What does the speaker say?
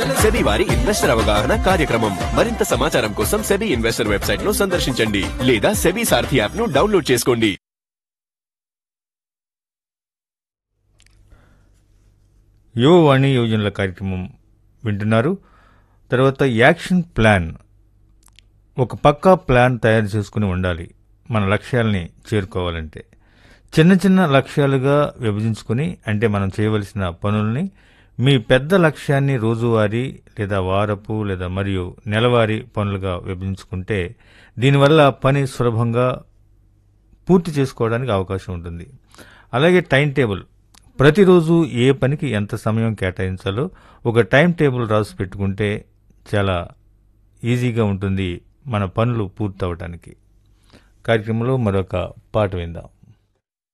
SEBI వారి investor అవగాహన కార్యక్రమం మరింత సమాచారం కోసం సెబీ ఇన్వెస్టర్ వెబ్సైట్ ను సందర్శించండి లేదా సెబీ సారథి యాప్ ను డౌన్లోడ్ చేసుకోండి యువవాణి యోజనల కార్యక్రమం వింటున్నారు తర్వాత యాక్షన్ ప్లాన్ ఒక పక్కా ప్లాన్ తయారు చేసుకుని ఉండాలి మన లక్ష్యాలని చేరుకోవాలంటే చిన్న చిన్న లక్ష్యాలుగా విభజించుకుని అంటే మనం చేయవలసిన పనుల్ని మీ పెద్ద లక్ష్యాన్ని రోజువారీ లేదా వారపు లేదా మరియు నెలవారీ పనులుగా విభజించుకుంటే దీనివల్ల పని సులభంగా పూర్తి చేసుకోవడానికి అవకాశం ఉంటుంది అలాగే టైం టేబుల్ ప్రతిరోజు ఏ పనికి ఎంత సమయం కేటాయించాలో ఒక టైం టేబుల్ రాసి పెట్టుకుంటే చాలా ఈజీగా ఉంటుంది మన పనులు పూర్తవటానికి కార్యక్రమంలో మరొక పాట విందాం